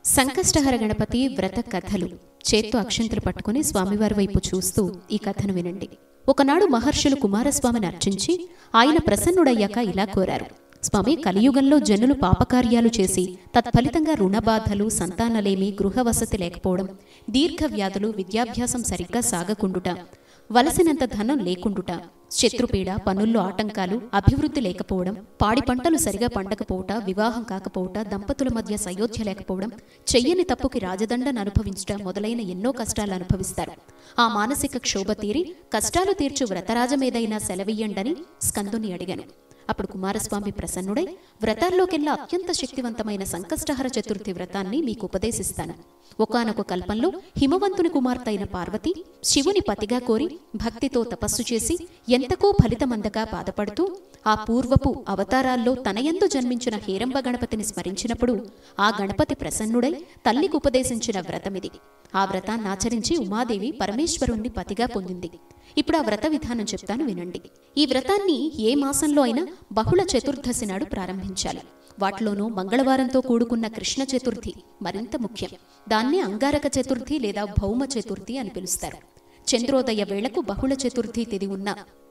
సంకష్టహర గణపతి వ్రత కథలు చేత్తో అక్షంతలు పట్టుకుని స్వామివారి వైపు చూస్తూ ఈ కథను వినండి ఒకనాడు మహర్షులు కుమారస్వామిని అర్చించి ఆయన ప్రసన్నుడయ్యాక ఇలా కోరారు స్వామి కలియుగంలో జనులు పాపకార్యాలు చేసి తత్ఫలితంగా రుణబాధలు సంతానలేమి గృహవసతి లేకపోవడం దీర్ఘ వ్యాధులు విద్యాభ్యాసం సరిగ్గా సాగకుండుట వలసినంత ధనం లేకుండుట శత్రుపీడ పనుల్లో ఆటంకాలు అభివృద్ధి లేకపోవడం పాడి పంటలు సరిగా పండకపోవట వివాహం కాకపోవట దంపతుల మధ్య సయోధ్య లేకపోవడం చెయ్యని తప్పుకి రాజదండను అనుభవించట మొదలైన ఎన్నో కష్టాలు అనుభవిస్తారు ఆ మానసిక క్షోభ తీరి కష్టాలు తీర్చు వ్రతరాజమేదైనా సెలవియ్యండని స్కందుని అడిగాను అప్పుడు కుమారస్వామి ప్రసన్నుడై వ్రతాల్లోకెల్లా అత్యంత శక్తివంతమైన సంకష్టహర చతుర్థి వ్రతాన్ని మీకు ఉపదేశిస్తాను ఒకానొక కల్పంలో హిమవంతుని కుమార్తె అయిన పార్వతి శివుని పతిగా కోరి భక్తితో తపస్సు చేసి ఎంతకో ఫలితమందగా బాధపడుతూ ఆ పూర్వపు అవతారాల్లో తనయందు జన్మించిన హేరంబ గణపతిని స్మరించినప్పుడు ఆ గణపతి ప్రసన్నుడై తల్లికి ఉపదేశించిన వ్రతమిది ఆ వ్రతాన్ని ఆచరించి ఉమాదేవి పరమేశ్వరుణ్ణి పతిగా పొందింది ఇప్పుడు ఆ వ్రత విధానం చెప్తాను వినండి ఈ వ్రతాన్ని ఏ మాసంలో అయినా బహుళ చతుర్దశి నాడు ప్రారంభించాలి వాటిలోనూ మంగళవారంతో కూడుకున్న కృష్ణ చతుర్థి మరింత ముఖ్యం దాన్నే అంగారక చతుర్థి లేదా భౌమ చతుర్థి అని పిలుస్తారు చంద్రోదయ వేళకు బహుళ చతుర్థి తిది ఉన్న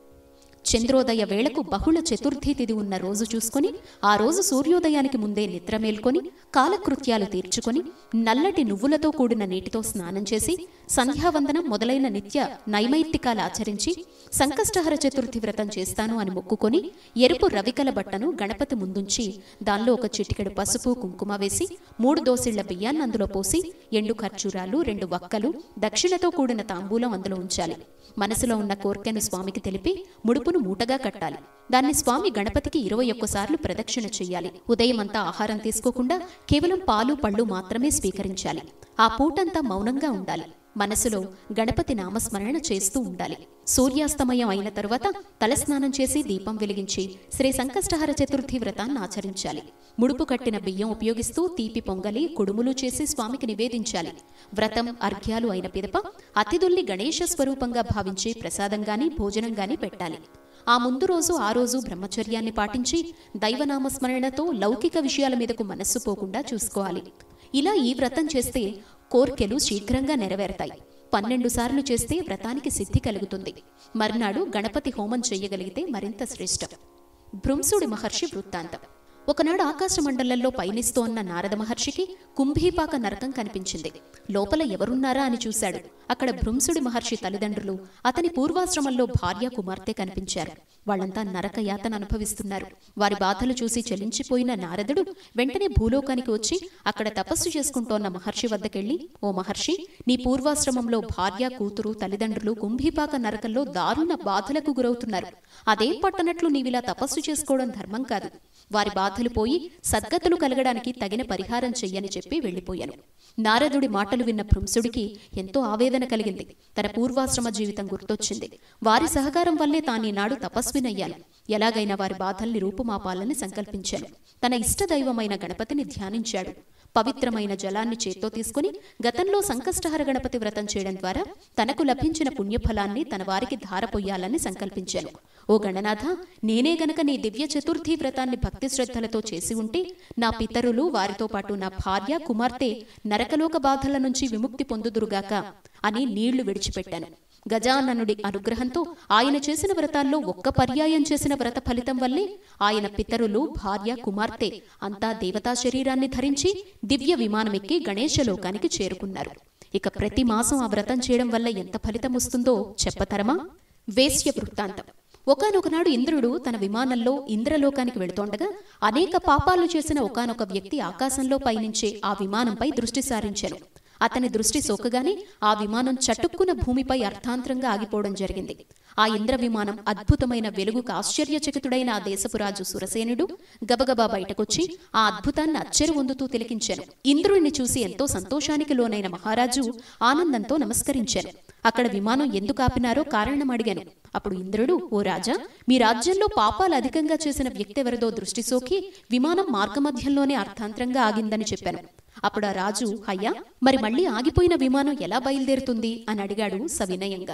చంద్రోదయ వేళకు బహుళ చతుర్థి తిథి ఉన్న రోజు చూసుకొని ఆ రోజు సూర్యోదయానికి ముందే నిద్ర మేల్కొని కాలకృత్యాలు తీర్చుకొని నల్లటి నువ్వులతో కూడిన నీటితో స్నానం చేసి సంధ్యావందనం మొదలైన నిత్య నైమైత్తికాలు ఆచరించి సంకష్టహర చతుర్థి వ్రతం చేస్తాను అని మొక్కుకొని ఎరుపు రవికల బట్టను గణపతి ముందుంచి దానిలో ఒక చిటికెడు పసుపు కుంకుమ వేసి మూడు దోసిళ్ల బియ్యాన్ని అందులో పోసి ఎండు ఖర్జూరాలు రెండు వక్కలు దక్షిణతో కూడిన తాంబూలం అందులో ఉంచాలి మనసులో ఉన్న కోర్కెను స్వామికి తెలిపి ముడుపును మూటగా కట్టాలి దాన్ని స్వామి గణపతికి ఇరవై ఒక్కసార్లు ప్రదక్షిణ చెయ్యాలి ఉదయం అంతా ఆహారం తీసుకోకుండా కేవలం పాలు పళ్ళు మాత్రమే స్వీకరించాలి ఆ పూటంతా మౌనంగా ఉండాలి మనసులో గణపతి నామస్మరణ చేస్తూ ఉండాలి సూర్యాస్తమయం అయిన తరువాత తలస్నానం చేసి దీపం వెలిగించి శ్రీ సంకష్టహర చతుర్థి వ్రతాన్ని ఆచరించాలి ముడుపు కట్టిన బియ్యం ఉపయోగిస్తూ తీపి పొంగలి కుడుములు చేసి స్వామికి నివేదించాలి వ్రతం అర్ఘ్యాలు అయిన పిదప అతిథుల్ని గణేశ స్వరూపంగా భావించి ప్రసాదంగాని భోజనంగాని పెట్టాలి ఆ ముందు రోజు ఆ రోజు బ్రహ్మచర్యాన్ని పాటించి దైవనామస్మరణతో లౌకిక విషయాల మీదకు మనస్సు పోకుండా చూసుకోవాలి ఇలా ఈ వ్రతం చేస్తే కోర్కెలు శీఘ్రంగా నెరవేరతాయి పన్నెండు సార్లు చేస్తే వ్రతానికి సిద్ధి కలుగుతుంది మర్నాడు గణపతి హోమం చెయ్యగలిగితే మరింత శ్రేష్టం భృంసుడి మహర్షి వృత్తాంతం ఒకనాడు ఆకాశ మండలంలో పయనిస్తోన్న నారద మహర్షికి కుంభీపాక నరకం కనిపించింది లోపల ఎవరున్నారా అని చూశాడు అక్కడ భృంసుడి మహర్షి తల్లిదండ్రులు అతని పూర్వాశ్రమంలో భార్య కుమార్తె కనిపించారు వాళ్ళంతా నరక యాతన అనుభవిస్తున్నారు వారి బాధలు చూసి చలించిపోయిన నారదుడు వెంటనే భూలోకానికి వచ్చి అక్కడ తపస్సు చేసుకుంటోన్న మహర్షి వద్దకెళ్ళి ఓ మహర్షి నీ పూర్వాశ్రమంలో భార్య కూతురు తల్లిదండ్రులు కుంభీపాక నరకంలో దారుణ బాధలకు గురవుతున్నారు అదేం పట్టనట్లు నీవిలా తపస్సు చేసుకోవడం ధర్మం కాదు వారి బాధలు పోయి సద్గతులు కలగడానికి తగిన పరిహారం చెయ్యని చెప్పి వెళ్ళిపోయాను నారదుడి మాటలు విన్న భృంసుడికి ఎంతో ఆవేదన కలిగింది తన పూర్వాశ్రమ జీవితం గుర్తొచ్చింది వారి సహకారం వల్లే తానీనాడు తపస్వినయ్యాను ఎలాగైనా వారి బాధల్ని రూపుమాపాలని సంకల్పించాను తన ఇష్టదైవమైన గణపతిని ధ్యానించాడు పవిత్రమైన జలాన్ని చేత్తో తీసుకుని గతంలో సంకష్టహర గణపతి వ్రతం చేయడం ద్వారా తనకు లభించిన పుణ్యఫలాన్ని తన వారికి ధారపోయాలని సంకల్పించాను ఓ గణనాథ నేనే గనక నీ దివ్య చతుర్థి వ్రతాన్ని భక్తి శ్రద్ధలతో చేసి ఉంటే నా పితరులు వారితో పాటు నా భార్య కుమార్తె నరకలోక బాధల నుంచి విముక్తి పొందుదురుగాక అని నీళ్లు విడిచిపెట్టాను గజాననుడి అనుగ్రహంతో ఆయన చేసిన వ్రతాల్లో ఒక్క పర్యాయం చేసిన వ్రత ఫలితం వల్లే ఆయన పితరులు భార్య కుమార్తె అంతా దేవతా శరీరాన్ని ధరించి దివ్య విమానమెక్కి గణేశలోకానికి చేరుకున్నారు ఇక ప్రతి మాసం ఆ వ్రతం చేయడం వల్ల ఎంత ఫలితం వస్తుందో చెప్పతరమా వేశ్య వృత్తాంతం ఒకనొకనాడు ఇంద్రుడు తన విమానంలో ఇంద్రలోకానికి వెళుతోండగా అనేక పాపాలు చేసిన ఒకానొక వ్యక్తి ఆకాశంలో పయనించే ఆ విమానంపై దృష్టి సారించాను అతని దృష్టి సోకగానే ఆ విమానం చటుక్కున భూమిపై అర్థాంతరంగా ఆగిపోవడం జరిగింది ఆ ఇంద్ర విమానం అద్భుతమైన వెలుగుకు ఆశ్చర్యచకితుడైన ఆ దేశపురాజు సురసేనుడు గబగబా బయటకొచ్చి ఆ అద్భుతాన్ని అచ్చెరు వందుతూ తిలకించాను ఇంద్రుణ్ణి చూసి ఎంతో సంతోషానికి లోనైన మహారాజు ఆనందంతో నమస్కరించాను అక్కడ విమానం ఎందుకు ఆపినారో కారణం అడిగాను అప్పుడు ఇంద్రుడు ఓ రాజా మీ రాజ్యంలో పాపాలు అధికంగా చేసిన వ్యక్తి ఎవరిదో దృష్టి సోకి విమానం మార్గమధ్యంలోనే అర్థాంతరంగా ఆగిందని చెప్పాను అప్పుడు ఆ రాజు అయ్యా మరి మళ్ళీ ఆగిపోయిన విమానం ఎలా బయలుదేరుతుంది అని అడిగాడు సవినయంగా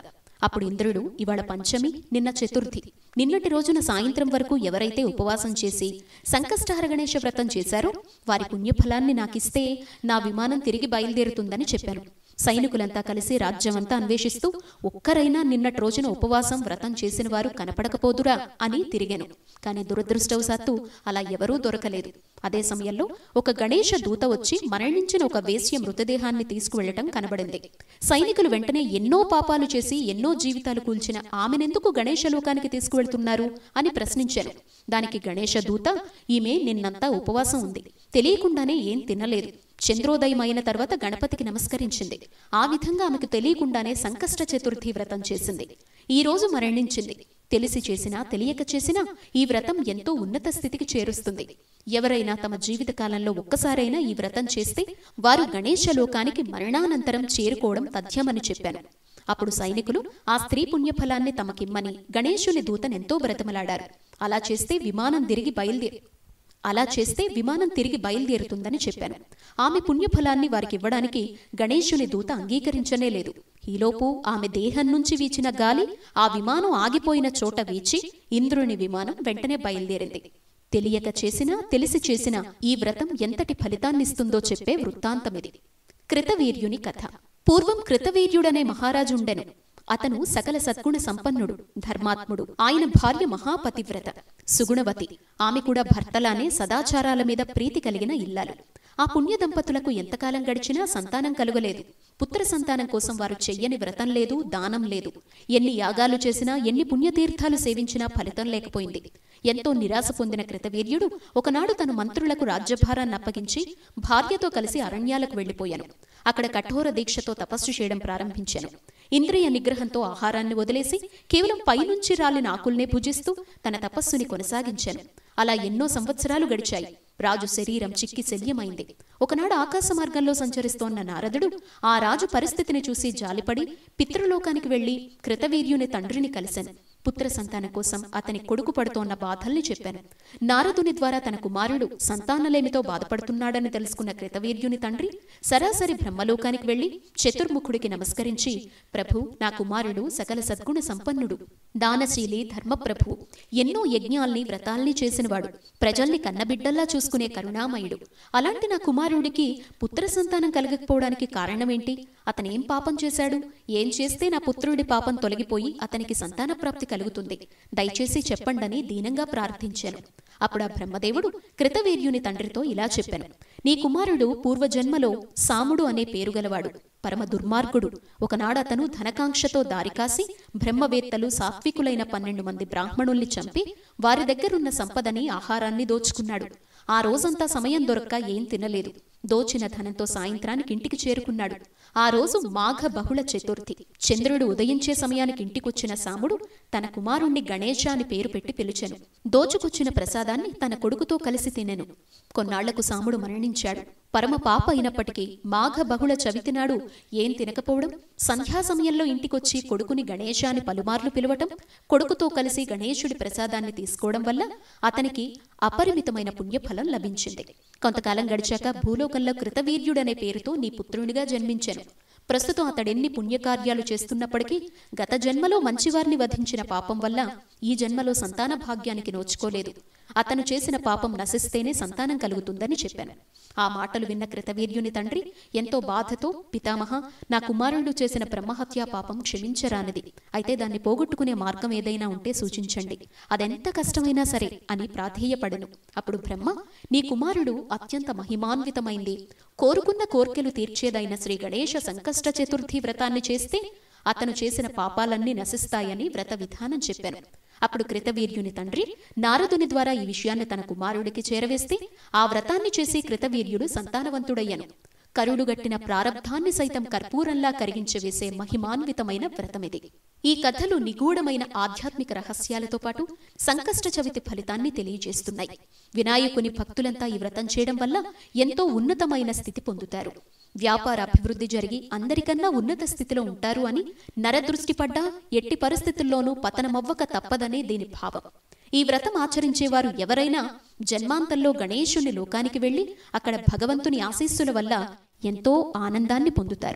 అప్పుడు ఇంద్రుడు ఇవాళ పంచమి నిన్న చతుర్థి నిన్నటి రోజున సాయంత్రం వరకు ఎవరైతే ఉపవాసం చేసి సంకష్టహర గణేశ వ్రతం చేశారో వారి పుణ్యఫలాన్ని నాకిస్తే నా విమానం తిరిగి బయలుదేరుతుందని చెప్పాను సైనికులంతా కలిసి రాజ్యమంతా అన్వేషిస్తూ ఒక్కరైనా నిన్నటి రోజున ఉపవాసం వ్రతం చేసిన వారు కనపడకపోదురా అని తిరిగాను కానీ దురదృష్టవశాత్తు అలా ఎవరూ దొరకలేదు అదే సమయంలో ఒక గణేష దూత వచ్చి మరణించిన ఒక వేశ్య మృతదేహాన్ని తీసుకువెళ్లటం కనబడింది సైనికులు వెంటనే ఎన్నో పాపాలు చేసి ఎన్నో జీవితాలు కూల్చిన ఆమెనెందుకు గణేష లోకానికి తీసుకువెళ్తున్నారు అని ప్రశ్నించాను దానికి గణేష దూత ఈమె నిన్నంతా ఉపవాసం ఉంది తెలియకుండానే ఏం తినలేదు చంద్రోదయం అయిన తర్వాత గణపతికి నమస్కరించింది ఆ విధంగా ఆమెకు తెలియకుండానే సంకష్ట చతుర్థి వ్రతం చేసింది ఈ రోజు మరణించింది తెలిసి చేసినా తెలియక చేసినా ఈ వ్రతం ఎంతో ఉన్నత స్థితికి చేరుస్తుంది ఎవరైనా తమ జీవిత కాలంలో ఒక్కసారైనా ఈ వ్రతం చేస్తే వారు గణేశ లోకానికి మరణానంతరం చేరుకోవడం తథ్యమని చెప్పాను అప్పుడు సైనికులు ఆ స్త్రీ పుణ్యఫలాన్ని తమకిమ్మని గణేశుని దూతనెంతో బ్రతమలాడారు అలా చేస్తే విమానం తిరిగి బయలుదేరి అలా చేస్తే విమానం తిరిగి బయలుదేరుతుందని చెప్పాను ఆమె పుణ్యఫలాన్ని వారికి ఇవ్వడానికి గణేశుని దూత అంగీకరించనే లేదు ఈలోపు ఆమె దేహం నుంచి వీచిన గాలి ఆ విమానం ఆగిపోయిన చోట వీచి ఇంద్రుని విమానం వెంటనే బయలుదేరింది తెలియక చేసినా తెలిసి చేసినా ఈ వ్రతం ఎంతటి ఫలితాన్నిస్తుందో చెప్పే వృత్తాంతమిది కృతవీర్యుని కథ పూర్వం కృతవీర్యుడనే మహారాజు ఉండెను అతను సకల సద్గుణ సంపన్నుడు ధర్మాత్ముడు ఆయన భార్య మహాపతివ్రత సుగుణవతి ఆమె కూడా భర్తలానే సదాచారాల మీద ప్రీతి కలిగిన ఇల్లాలు ఆ పుణ్య దంపతులకు ఎంతకాలం గడిచినా సంతానం కలుగలేదు పుత్ర సంతానం కోసం వారు చెయ్యని వ్రతం లేదు దానం లేదు ఎన్ని యాగాలు చేసినా ఎన్ని పుణ్యతీర్థాలు సేవించినా ఫలితం లేకపోయింది ఎంతో నిరాశ పొందిన కృతవీర్యుడు ఒకనాడు తన మంత్రులకు రాజ్యభారాన్ని అప్పగించి భార్యతో కలిసి అరణ్యాలకు వెళ్లిపోయాను అక్కడ కఠోర దీక్షతో తపస్సు చేయడం ప్రారంభించాను ఇంద్రియ నిగ్రహంతో ఆహారాన్ని వదిలేసి కేవలం పైనుంచి రాలిన ఆకుల్నే భుజిస్తూ తన తపస్సుని కొనసాగించాను అలా ఎన్నో సంవత్సరాలు గడిచాయి రాజు శరీరం చిక్కి శల్యమైంది ఒకనాడు ఆకాశ మార్గంలో సంచరిస్తోన్న నారదుడు ఆ రాజు పరిస్థితిని చూసి జాలిపడి పితృలోకానికి వెళ్లి కృతవీర్యుని తండ్రిని కలిశాను పుత్ర సంతానం కోసం అతని కొడుకు పడుతోన్న బాధల్ని చెప్పాను నారదుని ద్వారా తన కుమారుడు సంతానలేమితో బాధపడుతున్నాడని తెలుసుకున్న కృతవీర్యుని తండ్రి సరాసరి బ్రహ్మలోకానికి వెళ్లి చతుర్ముఖుడికి నమస్కరించి ప్రభు నా కుమారుడు సకల సద్గుణ సంపన్నుడు దానశీలి ధర్మప్రభు ఎన్నో యజ్ఞాల్ని వ్రతాల్ని చేసినవాడు ప్రజల్ని కన్నబిడ్డల్లా చూసుకునే కరుణామయుడు అలాంటి నా కుమారుడికి పుత్ర సంతానం కలగకపోవడానికి కారణమేంటి అతనేం పాపం చేశాడు ఏం చేస్తే నా పుత్రుడి పాపం తొలగిపోయి అతనికి సంతాన ప్రాప్తి కలుగుతుంది దయచేసి చెప్పండని దీనంగా ప్రార్థించాను అప్పుడు ఆ బ్రహ్మదేవుడు కృతవీర్యుని తండ్రితో ఇలా చెప్పాను నీ కుమారుడు పూర్వజన్మలో సాముడు అనే పేరు గలవాడు పరమ దుర్మార్గుడు ఒకనాడు అతను ధనకాంక్షతో దారికాసి బ్రహ్మవేత్తలు సాత్వికులైన పన్నెండు మంది బ్రాహ్మణుల్ని చంపి వారి దగ్గరున్న సంపదని ఆహారాన్ని దోచుకున్నాడు ఆ రోజంతా సమయం దొరక్క ఏం తినలేదు దోచిన ధనంతో సాయంత్రానికి ఇంటికి చేరుకున్నాడు ఆ రోజు మాఘ బహుళ చతుర్థి చంద్రుడు ఉదయించే సమయానికి ఇంటికొచ్చిన సాముడు తన కుమారుణ్ణి గణేశ అని పేరు పెట్టి పిలిచెను దోచుకొచ్చిన ప్రసాదాన్ని తన కొడుకుతో కలిసి తినెను కొన్నాళ్లకు సాముడు మరణించాడు పరమ పాప అయినప్పటికీ మాఘ బహుళ చవితినాడు ఏం తినకపోవడం సంధ్యా సమయంలో ఇంటికొచ్చి కొడుకుని గణేశాన్ని పలుమార్లు పిలవటం కొడుకుతో కలిసి గణేశుడి ప్రసాదాన్ని తీసుకోవడం వల్ల అతనికి అపరిమితమైన పుణ్యఫలం లభించింది కొంతకాలం గడిచాక భూలోకంలో కృతవీర్యుడనే పేరుతో నీ పుత్రునిగా జన్మించాను ప్రస్తుతం అతడెన్ని పుణ్యకార్యాలు చేస్తున్నప్పటికీ గత జన్మలో మంచివారిని వధించిన పాపం వల్ల ఈ జన్మలో సంతాన భాగ్యానికి నోచుకోలేదు అతను చేసిన పాపం నశిస్తేనే సంతానం కలుగుతుందని చెప్పాను ఆ మాటలు విన్న కృతవీర్యుని తండ్రి ఎంతో బాధతో పితామహ నా కుమారుడు చేసిన బ్రహ్మహత్యా పాపం క్షమించరానిది అయితే దాన్ని పోగొట్టుకునే మార్గం ఏదైనా ఉంటే సూచించండి అదెంత కష్టమైనా సరే అని ప్రాధేయపడెను అప్పుడు బ్రహ్మ నీ కుమారుడు అత్యంత మహిమాన్వితమైంది కోరుకున్న కోర్కెలు తీర్చేదైన శ్రీ గణేశ సంకష్ట చతుర్థి వ్రతాన్ని చేస్తే అతను చేసిన పాపాలన్నీ నశిస్తాయని వ్రత విధానం చెప్పాను అప్పుడు కృతవీర్యుని తండ్రి నారదుని ద్వారా ఈ విషయాన్ని తన కుమారుడికి చేరవేస్తే ఆ వ్రతాన్ని చేసి కృతవీర్యుడు సంతానవంతుడయ్యను కరుడుగట్టిన ప్రారబ్ధాన్ని సైతం కర్పూరంలా కరిగించవేసే మహిమాన్వితమైన వ్రతమిది ఈ కథలు నిగూఢమైన ఆధ్యాత్మిక రహస్యాలతో పాటు సంకష్ట చవితి ఫలితాన్ని తెలియజేస్తున్నాయి వినాయకుని భక్తులంతా ఈ వ్రతం చేయడం వల్ల ఎంతో ఉన్నతమైన స్థితి పొందుతారు వ్యాపార అభివృద్ధి జరిగి అందరికన్నా ఉన్నత స్థితిలో ఉంటారు అని నరదృష్టి పడ్డా ఎట్టి పరిస్థితుల్లోనూ పతనమవ్వక తప్పదనే దీని భావం ఈ వ్రతం ఆచరించేవారు ఎవరైనా జన్మాంతంలో గణేశుని లోకానికి వెళ్లి అక్కడ భగవంతుని ఆశీస్సుల వల్ల ఎంతో ఆనందాన్ని పొందుతారు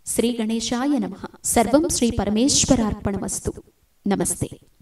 శ్రీ గణేశాయ నమ సర్వం శ్రీ పరమేశ్వరార్పణమస్తు నమస్తే